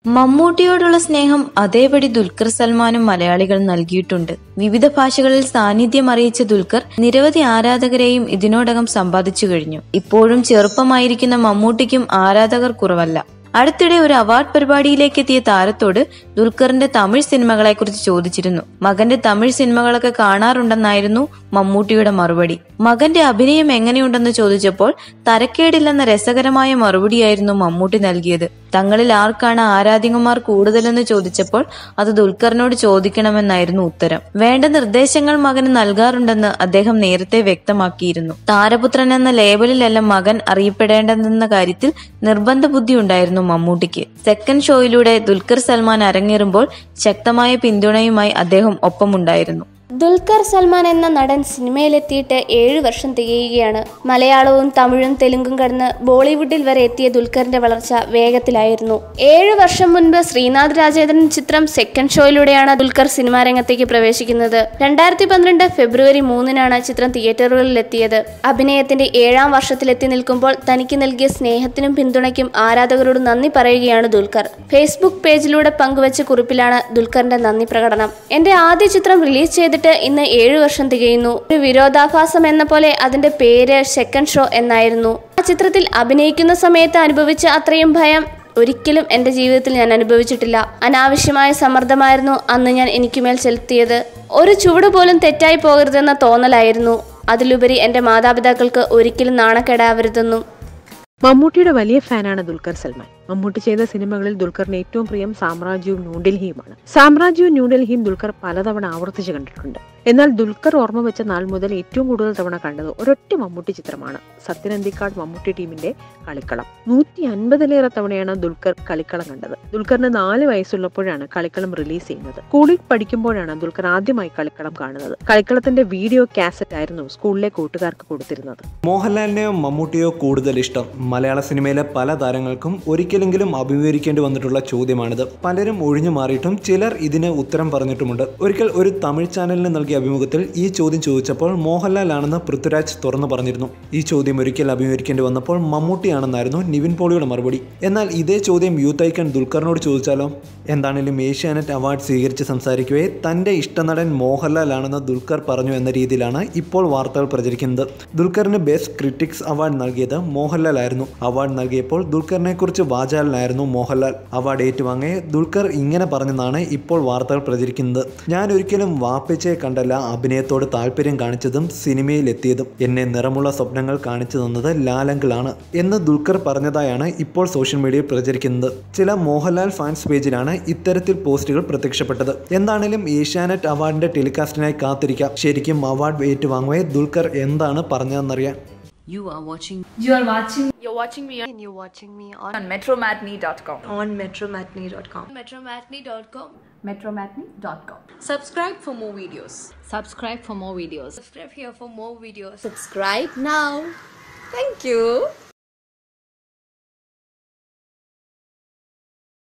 മമ്മൂട്ടിയോടുള്ള സ്നേഹം അതേപടി ദുൽഖർ സൽമാനും മലയാളികൾ നൽകിയിട്ടുണ്ട് വിവിധ ഭാഷകളിൽ സാന്നിധ്യം അറിയിച്ച ദുൽഖർ നിരവധി ആരാധകരെയും ഇതിനോടകം സമ്പാദിച്ചു കഴിഞ്ഞു ഇപ്പോഴും ചെറുപ്പമായിരിക്കുന്ന മമ്മൂട്ടിക്കും ആരാധകർ കുറവല്ല അടുത്തിടെ ഒരു അവാർഡ് പരിപാടിയിലേക്ക് എത്തിയ താരത്തോട് ദുൽഖറിന്റെ തമിഴ് സിനിമകളെക്കുറിച്ച് ചോദിച്ചിരുന്നു മകന്റെ തമിഴ് സിനിമകളൊക്കെ കാണാറുണ്ടെന്നായിരുന്നു മമ്മൂട്ടിയുടെ മറുപടി മകന്റെ അഭിനയം എങ്ങനെയുണ്ടെന്ന് ചോദിച്ചപ്പോൾ തരക്കേടില്ലെന്ന രസകരമായ മറുപടിയായിരുന്നു മമ്മൂട്ടി നൽകിയത് തങ്ങളിൽ ആർക്കാണ് ആരാധികമാർ കൂടുതലെന്ന് ചോദിച്ചപ്പോൾ അത് ദുൽഖറിനോട് ചോദിക്കണമെന്നായിരുന്നു ഉത്തരം വേണ്ട നിർദ്ദേശങ്ങൾ മകന് നൽകാറുണ്ടെന്ന് അദ്ദേഹം നേരത്തെ വ്യക്തമാക്കിയിരുന്നു താരപുത്രൻ എന്ന ലേബലിലല്ല മകൻ അറിയപ്പെടേണ്ടതെന്ന കാര്യത്തിൽ നിർബന്ധ ബുദ്ധി ഉണ്ടായിരുന്നു മമ്മൂട്ടിക്ക് സെക്കൻഡ് ഷോയിലൂടെ ദുൽഖർ സൽമാൻ അരങ്ങേറുമ്പോൾ ശക്തമായ പിന്തുണയുമായി അദ്ദേഹം ഒപ്പമുണ്ടായിരുന്നു ദുൽഖർ സൽമാൻ എന്ന നടൻ സിനിമയിലെത്തിയിട്ട് ഏഴു വർഷം തികയുകയാണ് മലയാളവും തമിഴും തെലുങ്കും കടന്ന് ബോളിവുഡിൽ വരെ എത്തിയ ദുൽഖറിന്റെ വളർച്ച വേഗത്തിലായിരുന്നു ഏഴു വർഷം മുൻപ് ശ്രീനാഥ് രാജേന്ദ്രൻ ചിത്രം സെക്കൻഡ് ഷോയിലൂടെയാണ് ദുൽഖർ സിനിമാ രംഗത്തേക്ക് പ്രവേശിക്കുന്നത് രണ്ടായിരത്തി പന്ത്രണ്ട് ഫെബ്രുവരി മൂന്നിനാണ് ചിത്രം തിയേറ്ററുകളിൽ എത്തിയത് അഭിനയത്തിന്റെ ഏഴാം വർഷത്തിലെത്തി നിൽക്കുമ്പോൾ തനിക്ക് നൽകിയ സ്നേഹത്തിനും പിന്തുണയ്ക്കും ആരാധകരോട് നന്ദി പറയുകയാണ് ദുൽഖർ ഫേസ്ബുക്ക് പേജിലൂടെ പങ്കുവച്ച കുറിപ്പിലാണ് ദുൽഖറിന്റെ നന്ദി പ്രകടനം എന്റെ ആദ്യ ചിത്രം റിലീസ് ചെയ്തിട്ട് ഇന്ന് ഏഴു വർഷം തികയുന്നു ഒരു വിരോധാഭാസം എന്ന പോലെ അതിന്റെ പേര് സെക്കൻഡ് ഷോ എന്നായിരുന്നു ആ ചിത്രത്തിൽ അഭിനയിക്കുന്ന സമയത്ത് അനുഭവിച്ച അത്രയും ഭയം ഒരിക്കലും എൻ്റെ ജീവിതത്തിൽ ഞാൻ അനുഭവിച്ചിട്ടില്ല അനാവശ്യമായ സമ്മർദ്ദമായിരുന്നു അന്ന് ഞാൻ എനിക്കുമേൽ ചെലുത്തിയത് ഒരു ചുവട് പോലും തെറ്റായി പോകരുതെന്ന തോന്നലായിരുന്നു അതിലുപരി എൻ്റെ മാതാപിതാക്കൾക്ക് ഒരിക്കലും നാണക്കേടാവരുതെന്നും മമ്മൂട്ടിയുടെ വലിയ ഫാനാണ് ദുൽഖർ സൽമാൻ മമ്മൂട്ടി ചെയ്ത സിനിമകളിൽ ദുൽഖറിന് ഏറ്റവും പ്രിയം സാമ്രാജ്യവും ന്യൂഡൽഹിയുമാണ് സാമ്രാജ്യവും ന്യൂഡൽഹിയും ദുൽഖർ പലതവണ ആവർത്തിച്ച് കണ്ടിട്ടുണ്ട് എന്നാൽ ദുൽഖർ ഓർമ്മ വെച്ച നാൾ മുതൽ ഏറ്റവും കൂടുതൽ തവണ കണ്ടത് ഒരൊറ്റ മമ്മൂട്ടി ചിത്രമാണ് സത്യനന്ദിക്കാട് മമ്മൂട്ടി ടീമിന്റെ കളിക്കളം നൂറ്റി അൻപതിലേറെ തവണയാണ് ദുൽഖർ കളിക്കളം കണ്ടത് ദുൽഖറിന് നാല് വയസ്സുള്ളപ്പോഴാണ് കളിക്കളം റിലീസ് ചെയ്യുന്നത് സ്കൂളിൽ പഠിക്കുമ്പോഴാണ് ദുൽഖർ ആദ്യമായി കളിക്കളം കാണുന്നത് കളിക്കളത്തിന്റെ വീഡിയോ കാസറ്റ് ആയിരുന്നു സ്കൂളിലെ കൂട്ടുകാർക്ക് കൊടുത്തിരുന്നത് മോഹൻലാലിനെയോ മമ്മൂട്ടിയോ കൂടുതൽ ഇഷ്ടം മലയാള സിനിമയിലെ പല താരങ്ങൾക്കും ഒരിക്കലെങ്കിലും അഭിമുഖീകരിക്കേണ്ടി വന്നിട്ടുള്ള ചോദ്യമാണിത് പലരും ഒഴിഞ്ഞു മാറിയിട്ടും ചിലർ ഇതിന് ഉത്തരം പറഞ്ഞിട്ടുമുണ്ട് ഒരിക്കൽ ഒരു തമിഴ് ചാനലിന് നൽകിയ അഭിമുഖത്തിൽ ഈ ചോദ്യം ചോദിച്ചപ്പോൾ മോഹൻലാൽ ആണെന്ന് പൃഥ്വിരാജ് തുറന്നു പറഞ്ഞിരുന്നു ഈ ചോദ്യം ഒരിക്കൽ അഭിമുഖീകരിക്കേണ്ടി വന്നപ്പോൾ മമ്മൂട്ടിയാണെന്നായിരുന്നു നിവിൻ പോളിയുടെ മറുപടി എന്നാൽ ഇതേ ചോദ്യം യൂത്ത് ഐക്കൺ ദുൽഖറിനോട് ചോദിച്ചാലോ എന്താണെങ്കിലും ഏഷ്യാനെറ്റ് അവാർഡ് സ്വീകരിച്ച് സംസാരിക്കവേ തൻ്റെ ഇഷ്ടനടൻ മോഹൻലാൽ ആണെന്ന് ദുൽഖർ പറഞ്ഞു എന്ന രീതിയിലാണ് ഇപ്പോൾ വാർത്തകൾ പ്രചരിക്കുന്നത് ദുൽഖറിന് ബെസ്റ്റ് ക്രിറ്റിക്സ് അവാർഡ് നൽകിയത് മോഹൻലാൽ ആയിരുന്നു അവാർഡ് നൽകിയപ്പോൾ ദുൽഖറിനെ കുറിച്ച് വാചാലനായിരുന്നു മോഹൻലാൽ അവാർഡ് ഏറ്റുവാങ്ങിയ ദുൽഖർ ഇങ്ങനെ പറഞ്ഞെന്നാണ് ഇപ്പോൾ വാർത്തകൾ പ്രചരിക്കുന്നത് ഞാൻ ഒരിക്കലും വാപ്പിച്ചയെ കണ്ടല്ല അഭിനയത്തോട് താല്പര്യം കാണിച്ചതും സിനിമയിൽ എത്തിയതും എന്നെ നിറമുള്ള സ്വപ്നങ്ങൾ കാണിച്ചു തന്നത് ലാലങ്കിളാണ് എന്ന് ദുൽഖർ പറഞ്ഞതായാണ് ഇപ്പോൾ സോഷ്യൽ മീഡിയയിൽ പ്രചരിക്കുന്നത് ചില മോഹൻലാൽ ഫാൻസ് പേജിലാണ് ഇത്തരത്തിൽ പോസ്റ്റുകൾ പ്രത്യക്ഷപ്പെട്ടത് എന്താണേലും ഏഷ്യാനെറ്റ് അവാർഡിന്റെ ടെലികാസ്റ്റിനായി കാത്തിരിക്കാം ശരിക്കും അവാർഡ് ഏറ്റുവാങ്ങുവേ ദുൽഖർ എന്താണ് പറഞ്ഞതെന്നറിയാൻ You are watching You are watching You're watching me and you're watching me on, on metromatney.com. on metromatney.com. metromatney.com. Metromatney.com. Subscribe for more videos. subscribe for more videos Subscribe here for more videos. Subscribe now. Thank you.